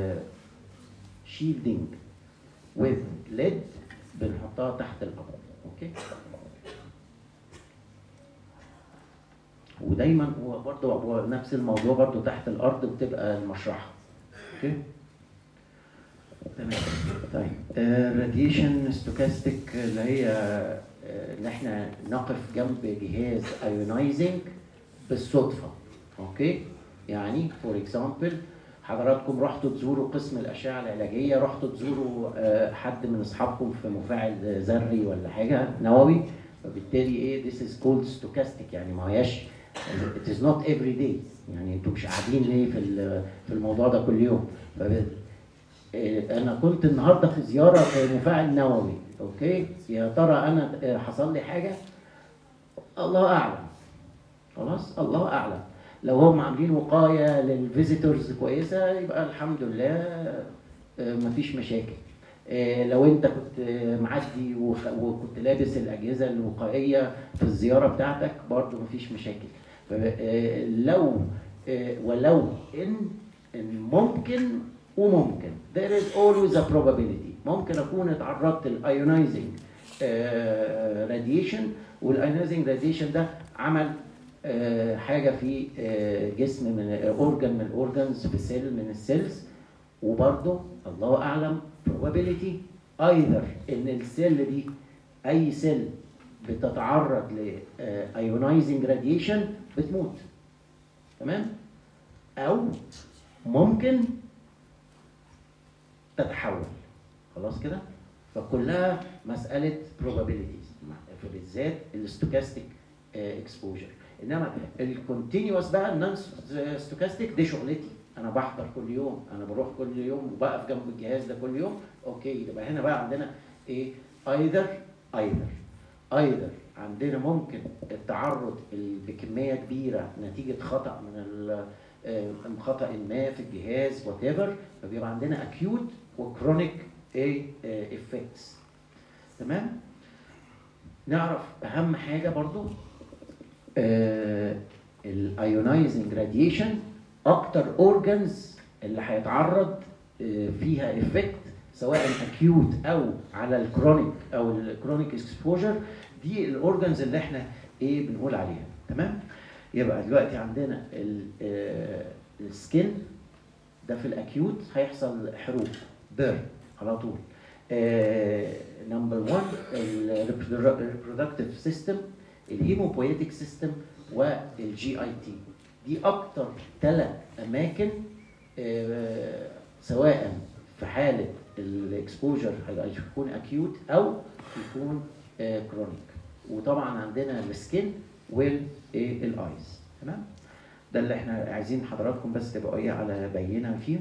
[SPEAKER 1] شيلدنج with ليد بنحطها تحت الارض اوكي ودايما هو برضه هو نفس الموضوع برضه تحت الارض بتبقى المشرحه اوكي تمام طيب الراديشن ستوكاستيك اللي هي آه، ان احنا نقف جنب جهاز ايونايزنج بالصدفه اوكي يعني فور اكزامبل حضراتكم رحتوا تزوروا قسم الاشعه العلاجيه رحتوا تزوروا آه، حد من اصحابكم في مفاعل ذري ولا حاجه نووي فبالتالي ايه this is called stochastic يعني ما هياش it is not every day يعني انتوا مش قاعدين ليه في ال- في الموضوع ده كل يوم فب- إيه، انا كنت النهارده في زياره في مفاعل نووي اوكي يا ترى انا آه، حصل لي حاجه الله اعلم خلاص الله اعلم لو هم عاملين وقايه للفيزيتورز كويسه يبقى الحمد لله آه، مفيش مشاكل آه، لو انت كنت آه، معدي وخ- وكنت لابس الاجهزه الوقائيه في الزياره بتاعتك برضه مفيش مشاكل ف- آه، لو آه، ولو ان إن ممكن وممكن there is always a probability ممكن اكون اتعرضت للايونايزنج راديشن والايونايزنج راديشن ده عمل آه، حاجه في آه، جسم من اورجان من الاورجانز في سيل من السيلز وبرضه الله اعلم probability either ان السيل دي اي سيل بتتعرض لايونايزنج راديشن بتموت تمام او ممكن تتحول خلاص كده فكلها مساله probabilities فبالذات الاستوكاستيك اكسبوجر انما الكونتينوس بقى النون ستوكاستيك دي شغلتي انا بحضر كل يوم انا بروح كل يوم وبقف جنب الجهاز ده كل يوم اوكي يبقى هنا بقى عندنا ايه ايذر ايذر ايذر عندنا ممكن التعرض ال- بكميه كبيره نتيجه خطا من ال- آه، خطا ما في الجهاز وات ايفر فبيبقى عندنا اكيوت وكرونيك ايه افكتس تمام نعرف اهم حاجه برضو الايونايزنج راديشن اكتر اورجانز اللي هيتعرض آه، فيها افكت سواء اكيوت او على الكرونيك او الكرونيك اكسبوجر دي الاورجانز اللي احنا ايه بنقول عليها تمام يبقى دلوقتي عندنا السكين ده في الاكيوت هيحصل حروق بيرن على طول نمبر 1 الريبرودكتيف سيستم الهيموبويتيك سيستم والجي اي تي دي اكتر ثلاث اماكن آه، سواء في حاله الاكسبوجر هيكون اكيوت او يكون كرونيك وطبعا عندنا السكين والايز تمام ده اللي احنا عايزين حضراتكم بس تبقوا ايه على بينه فيه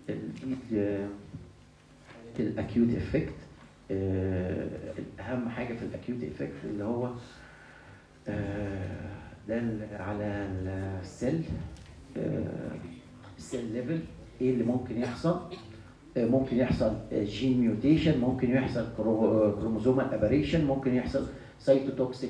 [SPEAKER 1] الاكيوت افكت اهم حاجه في الاكيوت افكت اللي هو آه، ده ال- على السيل السيل ليفل ايه اللي ممكن يحصل آه، ممكن يحصل جين ميوتيشن ممكن يحصل كروموزومال ابريشن ممكن يحصل سايتوتوكسيك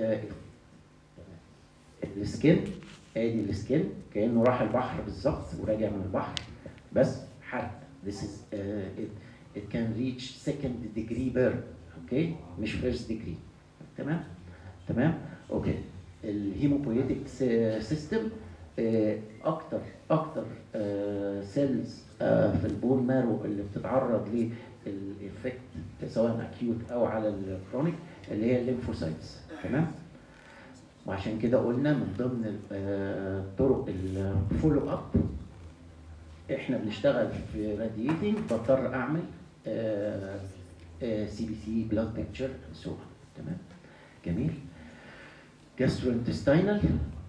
[SPEAKER 1] السكين ادي السكين كانه راح البحر بالظبط وراجع من البحر بس حرق this is uh, it, it can reach second degree burn اوكي مش first degree تمام تمام اوكي الهيموبويتيك سيستم اكتر اكتر سيلز في البون مارو اللي بتتعرض للافكت سواء اكيوت او على الكرونيك اللي هي الليمفوسايتس تمام وعشان كده قلنا من ضمن آه، طرق الفولو اب احنا بنشتغل في راديتنج بضطر اعمل سي بي سي بلاد بيكتشر سو تمام جميل جاستروانتستينال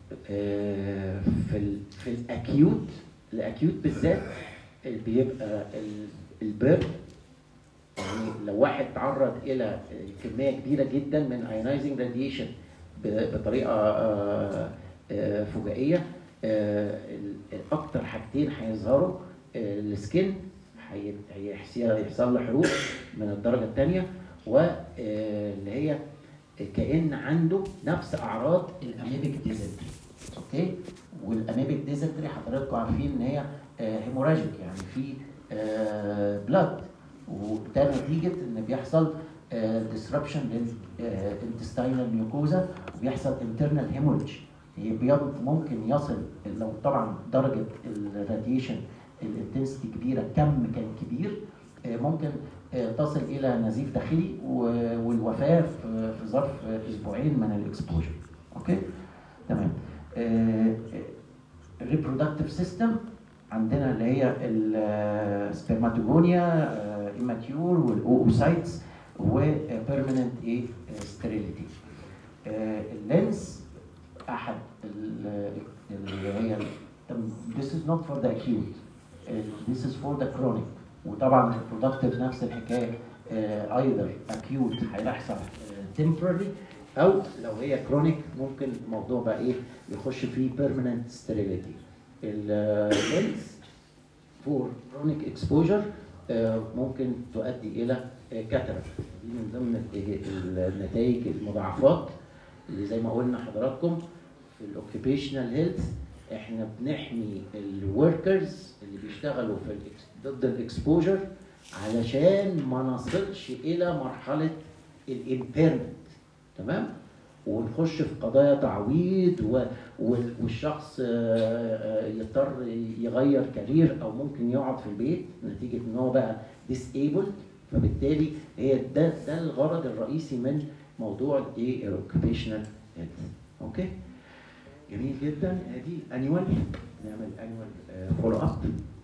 [SPEAKER 1] في ال في الاكيوت الاكيوت بالذات اللي بيبقى ال- البرد يعني لو واحد تعرض الى كميه كبيره جدا من ايونايزنج راديشن بطريقه آه، آه، فجائيه آه، ال- اكتر حاجتين هيظهروا آه، السكين هي- هيحس- هيحصل له حروق من الدرجه الثانيه واللي هي كان عنده نفس اعراض الاميبيك ديزنتري اوكي والاميبيك ديزنتري حضراتكم عارفين ان هي هيموراجيك يعني في بلاد وده نتيجه ان بيحصل ديسربشن للانتستينال ميوكوزا وبيحصل انترنال هيموريج ممكن يصل لو طبعا درجه الراديشن الانتنسيتي كبيره كم كان كبير آه، ممكن آه، تصل الى نزيف داخلي و- والوفاه في في ظرف اسبوعين من الاكسبوجر اوكي تمام الريبرودكتيف سيستم عندنا اللي هي السبرماتوجونيا ايماتيور والاوسايتس وبيرمننت ايه ستيريليتي اللينس احد ال- اللي هي this is not for the acute uh, this is for the chronic وطبعا البرودكتيف نفس الحكايه uh, either acute هيحصل uh, temporary او لو هي كرونيك ممكن الموضوع بقى ايه يخش فيه permanent sterility اللينس فور كرونيك اكسبوجر ممكن تؤدي الى كاتراكت دي من ضمن النتائج المضاعفات اللي زي ما قلنا حضراتكم في الاوكيبيشنال هيلث احنا بنحمي الوركرز اللي بيشتغلوا في الإكس- ضد الاكسبوجر علشان ما نصلش الى مرحله الامبيرمنت تمام ونخش في قضايا تعويض و... وال- والشخص آه، آه، يضطر يغير كارير او ممكن يقعد في البيت نتيجه ان هو بقى ديسيبلد فبالتالي هي ده ده الغرض الرئيسي من موضوع الايه الاوكيبيشنال هيلث اوكي جميل جدا ادي انيوال نعمل انيوال فولو اب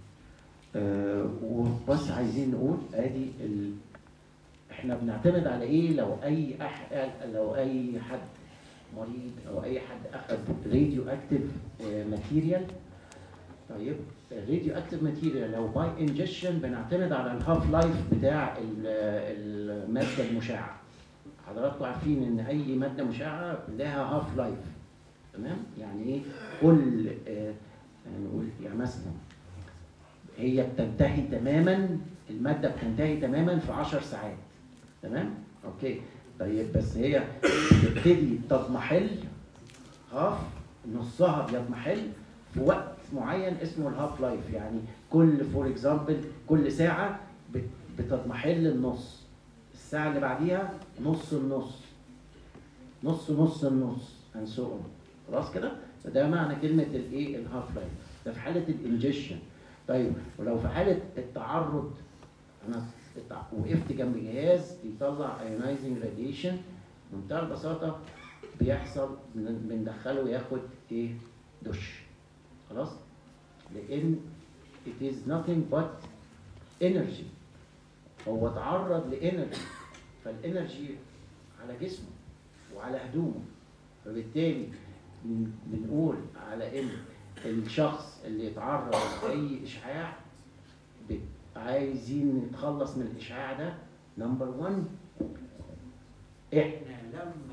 [SPEAKER 1] وبس عايزين نقول ادي ال... احنا بنعتمد على ايه لو اي أح... لو اي حد مريض او اي حد اخذ راديو اكتيف ماتيريال طيب الراديو اكتيف ماتيريال لو باي انجكشن بنعتمد على الهاف لايف بتاع ال- الماده المشعه حضراتكم عارفين ان اي ماده مشعه لها هاف لايف تمام يعني ايه كل آه، نقول يعني مثلا هي بتنتهي تماما الماده بتنتهي تماما في 10 ساعات تمام اوكي طيب بس هي بتبتدي تضمحل هاف نصها بيضمحل في وقت معين اسمه الهاف لايف يعني كل فور اكزامبل كل ساعه بت- بتضمحل النص الساعه اللي بعديها نص النص نص نص النص and so on خلاص كده فده معنى كلمه الايه الهاف لايف ده في حاله الانجكشن طيب ولو في حاله التعرض انا اتع- وقفت جنب جهاز يطلع ايونايزنج راديشن بمنتهى البساطه بيحصل بن- بندخله ياخد ايه دش خلاص لان it is nothing but energy هو تعرض لانرجي فالانرجي على جسمه وعلى هدومه فبالتالي بن- بنقول على ان الشخص اللي يتعرض لاي اشعاع ب- عايزين نتخلص من الاشعاع ده نمبر 1 احنا لما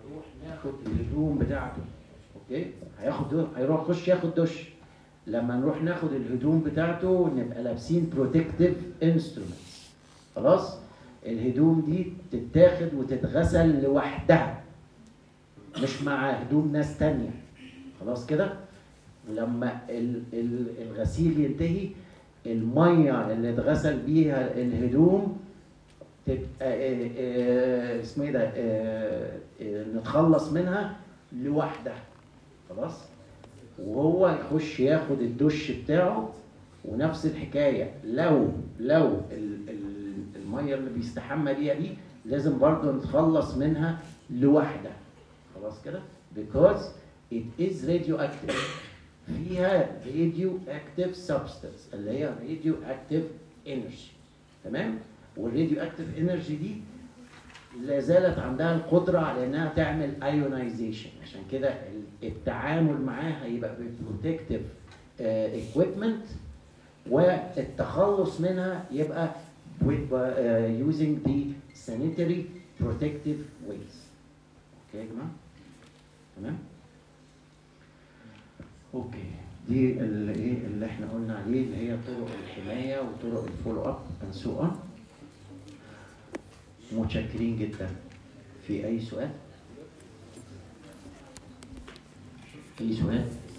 [SPEAKER 1] هنروح ناخد الهدوم بتاعته اوكي هياخد هيروح يخش ياخد دش لما نروح ناخد الهدوم بتاعته نبقى لابسين بروتكتيف انسترومنتس خلاص الهدوم دي تتاخد وتتغسل لوحدها مش مع هدوم ناس تانية خلاص كده لما ال- ال- الغسيل ينتهي الميه اللي اتغسل بيها الهدوم تبقى آه، آه، اسمه ايه ده آه، آه، نتخلص منها لوحدها خلاص وهو يخش ياخد الدش بتاعه ونفس الحكايه لو لو ال- ال- الميه اللي بيستحمى بيها دي لازم برضه نتخلص منها لوحدها خلاص كده because it is radioactive فيها radioactive substance اللي هي radioactive energy تمام والراديو اكتيف انرجي دي لا زالت عندها القدره على انها تعمل ايونايزيشن عشان كده ال- التعامل معاها هيبقى ببروتكتيف ايكويبمنت والتخلص منها يبقى with uh, using the sanitary protective ways. اوكي يا جماعه؟ تمام؟ اوكي دي اللي ايه اللي احنا قلنا عليه اللي هي طرق الحمايه وطرق الفولو اب اند سو اون متشكرين جدا في اي سؤال؟ اي سؤال؟